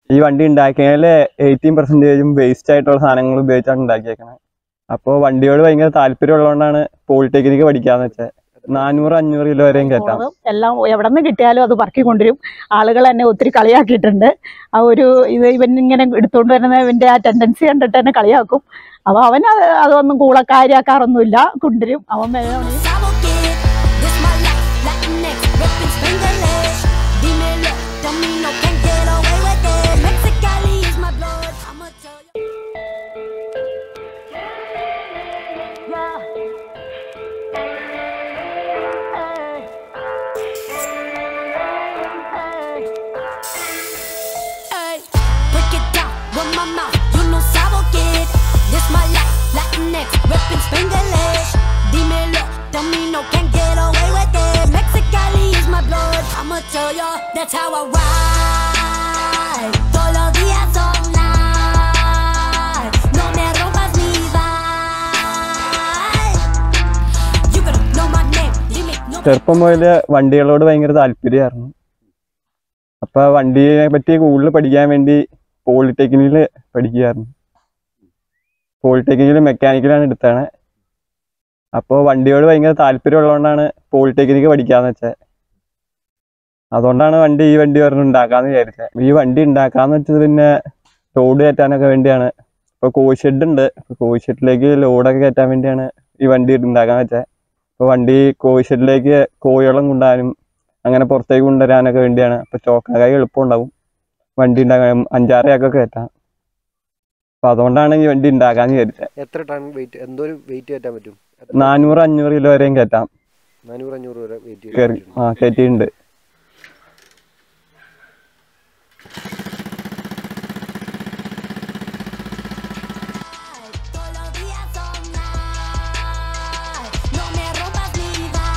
ഈ വണ്ടി ഉണ്ടാക്കിയതിൽ eighteen പെർസെൻറ്റേജും waste ആയിട്ടുള്ള സാധനങ്ങൾ ഉപയോഗിച്ചാണ് ഉണ്ടാക്കിയേക്കണത് അപ്പോൾ വണ്ടിയോട് ഭയങ്കര താല്പര്യം ഉള്ളതുകൊണ്ടാണ് പോളിടെക്നിക്ക് പഠിക്കാന്ന് വെച്ചത് നാനൂറ് അഞ്ഞൂറ് കിലോ വരെയും കയറ്റാം പോണതും എല്ലാം എവിടെ നിന്ന് കിട്ടിയാലും അത് പറക്കി കൊണ്ടുവരും ആളുകൾ എന്നെ ഒത്തിരി കളിയാക്കിയിട്ടുണ്ട് ആ ഒരു ഇത് ഇവൻ ഇങ്ങനെ എടുത്തുകൊണ്ട് വരുന്ന ഇവന്റെ ആ ടെൻഡൻസി കണ്ടിട്ട് എന്നെ കളിയാക്കും അപ്പൊ അവൻ അത് അതൊന്നും കൂളക്കാരിയാക്കാറൊന്നുമില്ല കൊണ്ടുവരും അവൻ വേണം Sabo kid, this my life, Latinx, ripping Spanglish. Dímelo, Domino, can't get away with it. Mexicali is my blood, I'ma tell you. Yeah. Hey. Hey. Break it down with my mouth, you know Sabo kid. This my life, Latinx, ripping Spanglish. Dímelo, Domino, can't get away with it. Mexicali is my blood, I'ma tell ya, that's how I ride. Todos los días son night. No me rompas mi vibe. You gotta know my name, dime, no ചെറുപ്പം മുതൽ വണ്ടികളോട് ഭയങ്കര താല്പര്യമായിരുന്നു അപ്പോൾ വണ്ടിയെ പറ്റി കൂടുതൽ പഠിക്കാൻ വേണ്ടി പോളിടെക്നിക്കിൽ പഠിക്കുകയായിരുന്നു പോളിടെക്നിക്കിൽ മെക്കാനിക്കലാണ് എടുത്താണ് അപ്പോൾ വണ്ടിയോട് ഭയങ്കര താല്പര്യം ഉള്ളതുകൊണ്ടാണ് പോളിടെക്നിക്ക് പഠിക്കാന്ന് വെച്ചത് അതുകൊണ്ടാണ് വണ്ടി ഈ വണ്ടി പറഞ്ഞ് ഉണ്ടാക്കാന്ന് വിചാരിച്ചത് ഈ വണ്ടി ഉണ്ടാക്കാന്ന് വെച്ചത് പിന്നെ ലോഡ് കയറ്റാനൊക്കെ വേണ്ടിയാണ് ഇപ്പോൾ കോഴി ഷെഡ് ഉണ്ട് കോഴി ഷെഡിലേക്ക് ലോഡൊക്കെ കയറ്റാൻ വേണ്ടിയാണ് ഈ വണ്ടി ഉണ്ടാക്കാൻ വെച്ചത് ഇപ്പോൾ വണ്ടി കോഴി ഷെഡിലേക്ക് കോഴിവെള്ളം കൊണ്ടുപോകാനും അങ്ങനെ പുറത്തേക്ക് കൊണ്ടുവരാനൊക്കെ വേണ്ടിയാണ് അപ്പോൾ ചോക്കാകായി എളുപ്പമുണ്ടാവും വണ്ടി ഉണ്ടാക്കാൻ അഞ്ചാറ് ചാക്കൊക്കെ കയറ്റാം അപ്പോൾ അതുകൊണ്ടാണ് ഈ വണ്ടി ഉണ്ടാക്കാന്ന് വിചാരിച്ചത് എത്ര ടൺ വെയിറ്റ് എന്തോരം വെയിറ്റ് കയറ്റാൻ പറ്റും എത്ര നാനൂറ് അഞ്ഞൂറ് കിലോ വരെയും കയറ്റാം നാനൂറ് അഞ്ഞൂറ് വരെ വെയിറ്റ് കയറി ആ കയറ്റിയിട്ടുണ്ട് Todos los días son night. No me rompas mi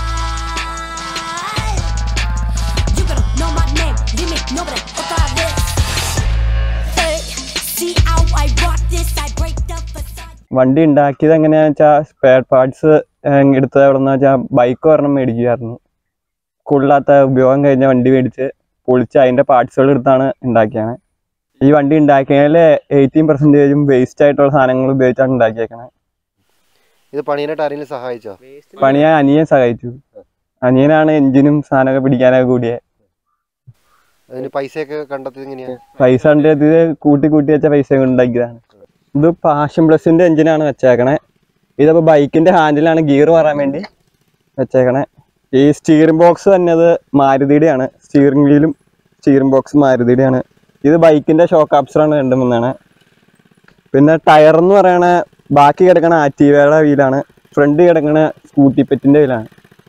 vibe. You gotta know my name. Dime nombre otra vez. Hey, see how I rock this? I break the facade. വണ്ടി ഉണ്ടാക്കിയത് എങ്ങനെയാണെന്ന് വെച്ചാൽ സ്പെയർ പാർട്സ് എടുത്തത് എവിടെ നിന്ന് വെച്ചാൽ bike ഒരെണ്ണം മേടിക്കുമായിരുന്നു സ്കൂളിലാത്ത ഉപയോഗം കഴിഞ്ഞ വണ്ടി മേടിച്ച് പൊളിച്ച് അതിൻ്റെ പാർട്സുകൾ എടുത്താണ് ഉണ്ടാക്കിയാണ് ഈ വണ്ടി ഉണ്ടാക്കിയതിൽ എയ്റ്റീൻ പെർസെൻറ്റേജും വേസ്റ്റ് ആയിട്ടുള്ള സാധനങ്ങൾ ഉപയോഗിച്ചാണ് ഉണ്ടാക്കിയേക്കണത് ഇത് പണിയാനായിട്ട് ആരെങ്കിലും സഹായിച്ചോ പണിയാൻ അനിയൻ സഹായിച്ചു അനിയനാണ് എഞ്ചിനും സാധനമൊക്കെ പിടിക്കാനൊക്കെ കൂടിയത് അതിന് പൈസയൊക്കെ കണ്ടെത്തിയത് എങ്ങനെയാ പൈസ ഉണ്ട് ഇത് കൂട്ടി കൂട്ടി വെച്ച പൈസ കൊണ്ട് ഉണ്ടാക്കിയതാണ് ഇത് പാഷൻ പ്ലസിന്റെ എഞ്ചിനാണ് വെച്ചേക്കണേ ഇതിപ്പോ ബൈക്കിന്റെ ഹാൻഡിലാണ് ഗിയർ മാറാൻ വേണ്ടി വെച്ചേക്കണേ ഈ സ്റ്റീറിംഗ് ബോക്സ് തന്നെ അത് മാരുതിയുടെയാണ് സ്റ്റീറിംഗ് വീലും സ്റ്റീറിംഗ് ബോക്സ് മാരുതിയുടെയാണ് ഇത് ബൈക്കിന്റെ ഷോക്ക് ആപ്സറാണ് രണ്ടും മൂന്നാണ് പിന്നെ ടയർ എന്ന് പറയണ ബാക്കി കിടക്കണ ആക്റ്റീവയുടെ വീലാണ് ഫ്രണ്ട് കിടക്കണ സ്കൂട്ടി പെറ്റിന്റെ വീലാണ്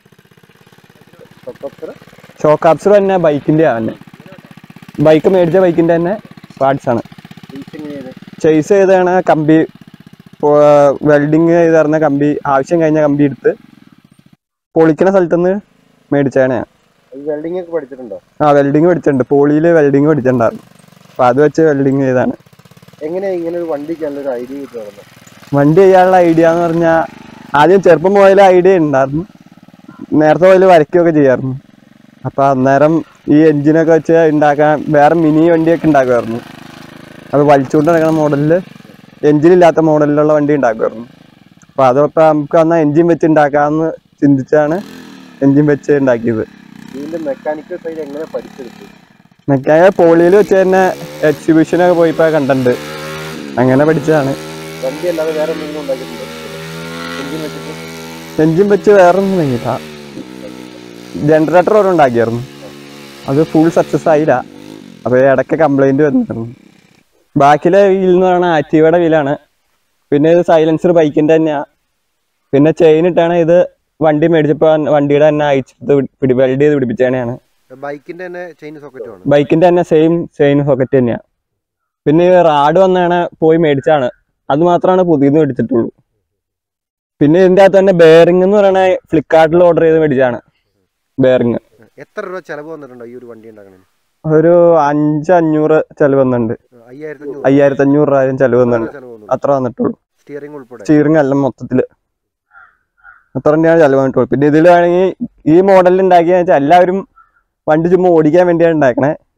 ഷോക്ക് ആപ്സർ തന്നെ ബൈക്കിന്റെ തന്നെ ബൈക്ക് മേടിച്ച ബൈക്കിന്റെ തന്നെ പാർട്സ് ആണ് ചേസ് ചെയ്താണ് കമ്പി വെൽഡിങ് ചെയ്ത് തരുന്ന കമ്പി ആവശ്യം കഴിഞ്ഞ കമ്പി എടുത്ത് പൊളിക്കുന്ന സ്ഥലത്തുനിന്ന് മേടിച്ചാണ് വെൽഡിംഗ് ഒക്കെ പഠിച്ചിട്ടുണ്ടോ ആ വെൽഡിങ് പഠിച്ചിട്ടുണ്ട് പോളിയിൽ വെൽഡിങ് പഠിച്ചിട്ടുണ്ടായിരുന്നു അപ്പോൾ അത് വെച്ച് വെൽഡിങ് ചെയ്താണ് എങ്ങനെയാ ഇങ്ങനെ ഒരു വണ്ടിക്ക് നല്ലൊരു ഐഡിയ കിട്ടി നടന്നത് വണ്ടി ചെയ്യാനുള്ള ഐഡിയ എന്ന് പറഞ്ഞാൽ ആദ്യം ചെറുപ്പം മുതൽ ഐഡിയ ഉണ്ടായിരുന്നു നേരത്തെ മുതൽ വരയ്ക്കുകയൊക്കെ ചെയ്യായിരുന്നു അപ്പോൾ അന്നേരം ഈ എൻജിനൊക്കെ വെച്ച് ഉണ്ടാക്കാൻ വേറെ മിനി വണ്ടിയൊക്കെ ഉണ്ടാക്കുമായിരുന്നു അത് വലിച്ചുകൊണ്ട് നടക്കുന്ന മോഡലിൽ എൻജിനില്ലാത്ത മോഡലിലുള്ള വണ്ടി ഉണ്ടാക്കുമായിരുന്നു അപ്പോൾ അതൊക്കെ നമുക്ക് എന്നാൽ എൻജിൻ വെച്ച് ഉണ്ടാക്കാമെന്ന് ചിന്തിച്ചാണ് എൻജിൻ വെച്ച് ഉണ്ടാക്കിയത് ഇതിന്റെ മെക്കാനിക്കൽ സൈഡ് എങ്ങനെ പഠിച്ചെടുത്തു മെക്കാനിക്കൽ പോളിയിൽ വെച്ച് തന്നെ എക്സിബിഷനൊക്കെ പോയിപ്പോൾ കണ്ടിട്ടുണ്ട് അങ്ങനെ പഠിച്ചതാണ് വണ്ടി അല്ലാതെ വേറെ എന്തെങ്കിലും ഉണ്ടാക്കിയിട്ടുണ്ടോ എഞ്ചിൻ വെച്ചിട്ട് എൻജിൻ വെച്ച് വേറെ ഒന്നും കഴിഞ്ഞില്ല ജനറേറ്റർ ഒരു ഉണ്ടാക്കിയായിരുന്നു അത് ഫുൾ സക്സസ് ആയില്ല അപ്പോൾ ഇടയ്ക്ക് കംപ്ലൈൻറ്റ് വന്നിരുന്നു ബാക്കിലെ വീൽ എന്ന് പറയുന്നത് ആക്റ്റീവയുടെ വീലാണ് പിന്നെ ഇത് സൈലൻസർ ബൈക്കിൻ്റെ തന്നെയാണ് പിന്നെ ചെയിൻ ഇട്ടാണ് ഇത് വണ്ടി മേടിച്ചപ്പോൾ വണ്ടിയുടെ തന്നെ അയച്ചെടുത്ത് പിടി വെൽഡ് ചെയ്ത് പിടിപ്പിച്ചതാണ് ബൈക്കിന്റെ തന്നെ ചെയിൻ സോക്കറ്റും ആണ് ബൈക്കിൻ്റെ തന്നെ സെയിം ചെയിൻ സോക്കറ്റ് തന്നെയാണ് പിന്നെ ഈ റാഡ് വന്നാണ് പോയി മേടിച്ചാണ് അത് മാത്രമാണ് പുതിയത് മേടിച്ചിട്ടുള്ളൂ പിന്നെ ഇതിൻ്റെ അകത്ത് തന്നെ ബെയറിംഗ് എന്ന് പറയുന്ന ഫ്ലിപ്കാർട്ടിൽ ഓർഡർ ചെയ്ത് മേടിച്ചാണ് ബെയറിംഗ് എത്ര രൂപ ചെലവ് വന്നിട്ടുണ്ടോ ഈ ഒരു വണ്ടി ഉണ്ടാക്കണേ ഒരു അഞ്ച് അഞ്ഞൂറ് ചെലവ് വന്നുണ്ട് അയ്യായിരത്തി അഞ്ഞൂറ് അയ്യായിരത്തി അഞ്ഞൂറ് രൂപ ചെലവ് വന്നുണ്ട് ചെലവ് വന്നു അത്ര വന്നിട്ടുള്ളൂ സ്റ്റിയറിംഗ് ഉൾപ്പെടെ സ്റ്റീറിംഗ് എല്ലാം മൊത്തത്തില് അത്ര തന്നെയാണ് ചെലവ് വന്നിട്ടുള്ളൂ പിന്നെ ഇതിൽ വേണമെങ്കിൽ ഈ മോഡലിൽ ഉണ്ടാക്കിയെന്ന് വെച്ചാൽ എല്ലാവരും വണ്ടി ചുമ്മാ ഓടിക്കാൻ വേണ്ടിയാണ് ഉണ്ടാക്കണേ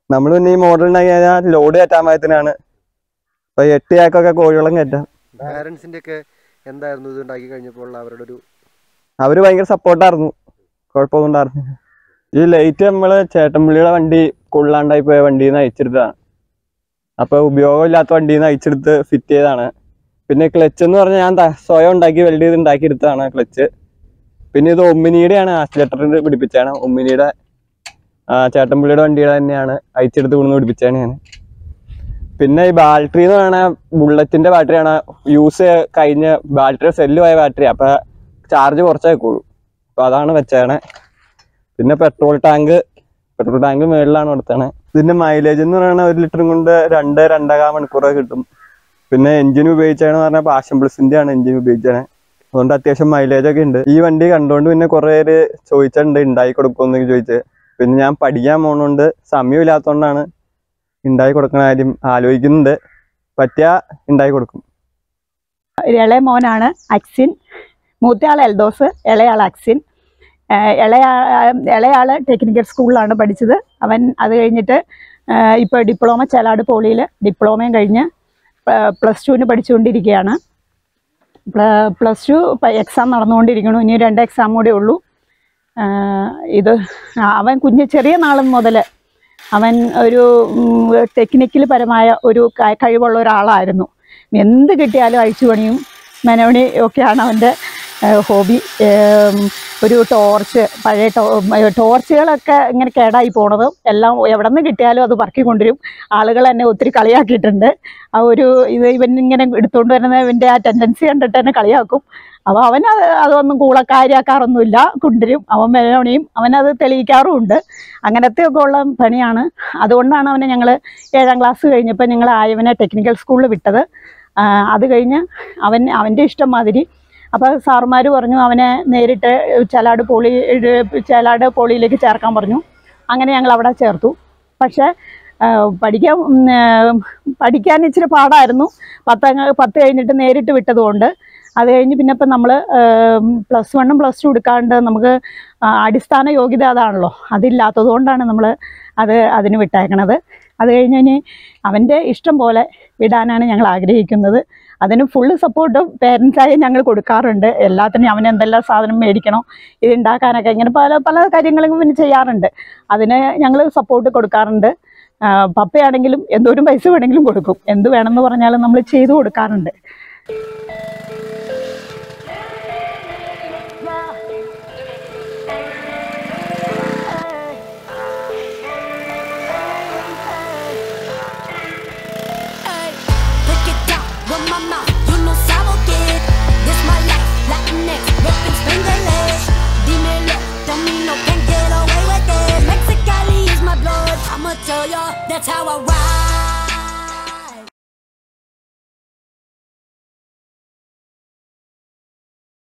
നമ്മൾ പിന്നെ ഈ മോഡൽ ഉണ്ടാക്കി കഴിഞ്ഞാൽ ലോഡ് കയറ്റാൻ പാകത്തിനാണ് ഇപ്പൊ എട്ട് ചാക്കൊക്കെ കോഴിവെള്ളം കയറ്റാം പാരന്റ്സിന്റെ ഒക്കെ എന്തായിരുന്നു ഇത് ഉണ്ടാക്കി കഴിഞ്ഞപ്പോൾ ഉള്ള അവരുടെ ഒരു അവര് ഭയങ്കര സപ്പോർട്ടായിരുന്നു കുഴപ്പമൊന്നും ഉണ്ടായിരുന്നില്ല ഈ ലൈറ്റ് നമ്മള് ചേട്ടൻപള്ളിയുടെ വണ്ടി കൊള്ളാണ്ടായി പോയ വണ്ടിയിൽ നിന്ന് അയച്ചെടുത്തതാണ് അപ്പൊ ഉപയോഗമില്ലാത്ത വണ്ടിയിൽ നിന്ന് അയച്ചെടുത്ത് ഫിറ്റ് ചെയ്തതാണ് പിന്നെ ക്ലച്ച് എന്ന് പറഞ്ഞാൽ ഞാൻ ത- സ്വയം ഉണ്ടാക്കി വെൽഡ് ചെയ്ത് ഉണ്ടാക്കി എടുത്തതാണ് ക്ലച്ച് പിന്നെ ഇത് ഒമ്മിനിയുടെയാണ് ആക്സിലേറ്ററിൽ പിടിപ്പിച്ചാണ് ഒമ്മിനിയുടെ ആ, ചേട്ടൻപള്ളിയുടെ വണ്ടിയുടെ തന്നെയാണ് അയച്ചെടുത്ത് കൊണ്ടുവന്ന് പിടിപ്പിച്ചാണ് ഞാൻ പിന്നെ ഈ ബാറ്ററി എന്ന് പറയുന്ന ബുള്ളറ്റിന്റെ ബാറ്ററിയാണ് യൂസ് കഴിഞ്ഞ ബാറ്ററി സെല്ല് പോയ ബാറ്ററി അപ്പൊ ചാർജ് കുറച്ചേ വെക്കുള്ളൂ അപ്പൊ അതാണ് വെച്ചേണേ പിന്നെ പെട്രോൾ ടാങ്ക് പെട്രോൾ ടാങ്ക് മുകളിലാണ് കൊടുത്തത് ഇതിന്റെ മൈലേജ് എന്ന് പറയുന്നത് ഒരു ലിറ്ററും കൊണ്ട് രണ്ട് രണ്ടര മണിക്കൂറൊക്കെ കിട്ടും പിന്നെ എഞ്ചിൻ ഉപയോഗിച്ചാണ് പറഞ്ഞാൽ പാഷൻ പ്ലസിന്റെ ആണ് എഞ്ചിൻ ഉപയോഗിച്ചത് അതുകൊണ്ട് അത്യാവശ്യം മൈലേജ് ഒക്കെ ഉണ്ട് ഈ വണ്ടി കണ്ടുകൊണ്ട് പിന്നെ കുറെ പേര് ചോദിച്ചിട്ടുണ്ട് ഉണ്ടാക്കി കൊടുക്കുമെന്നൊക്കെ ചോദിച്ച് പിന്നെ ഞാൻ പഠിക്കാൻ പോണോണ്ട് സമയമില്ലാത്തതുകൊണ്ടാണ് ഉണ്ടാക്കി കൊടുക്കണ കാര്യം ആലോചിക്കുന്നുണ്ട് പറ്റിയ ഉണ്ടാക്കി കൊടുക്കും ഇളയ മോനാണ് അക്സിൻ മൂത്തയാൾ എൽദോസ് ഇളയാൾ അക്സിൻ ഏഹ് ഇളയ ഇളയാള് ടെക്നിക്കൽ സ്കൂളിലാണ് പഠിച്ചത് അവൻ അത് കഴിഞ്ഞിട്ട് ഇപ്പോൾ ഡിപ്ലോമ ചേലാട് പോളിയിൽ ഡിപ്ലോമയും കഴിഞ്ഞ് പ്ലസ് ടുവിന് പഠിച്ചുകൊണ്ടിരിക്കുകയാണ് പ്ലസ് ടു എക്സാം നടന്നുകൊണ്ടിരിക്കണു ഇനി രണ്ട് എക്സാം കൂടെ ഉള്ളൂ ഏഹ് ഇത് അവൻ കുഞ്ഞ് ചെറിയ നാൾ മുതൽ അവൻ ഒരു ടെക്നിക്കൽ പരമായ ഒരു ക- കഴിവുള്ള ഒരാളായിരുന്നു എന്ത് കിട്ടിയാലും അഴിച്ചു പണിയും മെനവണി ഒക്കെയാണ് അവൻ്റെ ഹോബി ഒരു ടോർച്ച് പഴയ ടോ ടോർച്ചുകളൊക്കെ ഇങ്ങനെ കേടായി പോണതും എല്ലാം എവിടെ നിന്ന് കിട്ടിയാലും അത് പറക്കി കൊണ്ടുവരും ആളുകൾ എന്നെ ഒത്തിരി കളിയാക്കിയിട്ടുണ്ട് ആ ഒരു ഇത് ഇവൻ ഇങ്ങനെ എടുത്തുകൊണ്ട് വരുന്ന ഇവൻ്റെ ആ ടെൻഡൻസി കണ്ടിട്ട് എന്നെ കളിയാക്കും അപ്പോൾ അവൻ അത് അതൊന്നും കൂളക്കാരിയാക്കാറൊന്നുമില്ല കൊണ്ടുവരും അവൻ മെനവണിയും അവനത് തെളിയിക്കാറുമുണ്ട് അങ്ങനത്തെ ഒക്കെ ഉള്ള പണിയാണ് അതുകൊണ്ടാണ് അവനെ ഞങ്ങൾ ഏഴാം ക്ലാസ് കഴിഞ്ഞപ്പോൾ ഞങ്ങൾ ആയവനെ ടെക്നിക്കൽ സ്കൂളിൽ വിട്ടത് ആ, അത് കഴിഞ്ഞ് അവൻ അവൻ്റെ ഇഷ്ടം മാതിരി അപ്പോൾ സാറുമാർ പറഞ്ഞു അവനെ നേരിട്ട് ചേലാട് പോളി ചേലാട് പോളിയിലേക്ക് ചേർക്കാൻ പറഞ്ഞു അങ്ങനെ ഞങ്ങൾ അവിടെ ചേർത്തു പക്ഷേ ആ, പഠിക്കാൻ ഉം, ആ, പഠിക്കാൻ ഇച്ചിരി പാടായിരുന്നു പത്ത് പത്ത് കഴിഞ്ഞിട്ട് നേരിട്ട് വിട്ടതുകൊണ്ട് അത് കഴിഞ്ഞ് പിന്നെ ഇപ്പം നമ്മൾ പ്ലസ് വണ്ണും പ്ലസ് ടു എടുക്കാണ്ട് നമുക്ക് ആ, അടിസ്ഥാന യോഗ്യത അതാണല്ലോ അതില്ലാത്തത് കൊണ്ടാണ് നമ്മൾ അത് അതിന് വിട്ടേക്കണത് അത് കഴിഞ്ഞ് ഇനി അവൻ്റെ ഇഷ്ടം പോലെ വിടാനാണ് ഞങ്ങൾ ആഗ്രഹിക്കുന്നത് അതിന് ഫുള്ള് സപ്പോർട്ട് പേരൻസായി ഞങ്ങൾ കൊടുക്കാറുണ്ട് എല്ലാത്തിനും അവന് എന്തെല്ലാം സാധനം മേടിക്കണോ ഇത് ഉണ്ടാക്കാനൊക്കെ ഇങ്ങനെ പല പല കാര്യങ്ങളും പിന്നെ ചെയ്യാറുണ്ട് അതിന് ഞങ്ങൾ സപ്പോർട്ട് കൊടുക്കാറുണ്ട് ആ, പപ്പയാണെങ്കിലും എന്തോരം പൈസ വേണമെങ്കിലും കൊടുക്കും എന്ത് വേണമെന്ന് പറഞ്ഞാലും നമ്മൾ ചെയ്തു കൊടുക്കാറുണ്ട് Ay, break it down with my mouth. You know Sabo kid. This my life, Latinx, reppin' Spanglish. Dímelo, domino, can't get away with it. Mexicali is my blood. I'ma tell ya, that's how I ride.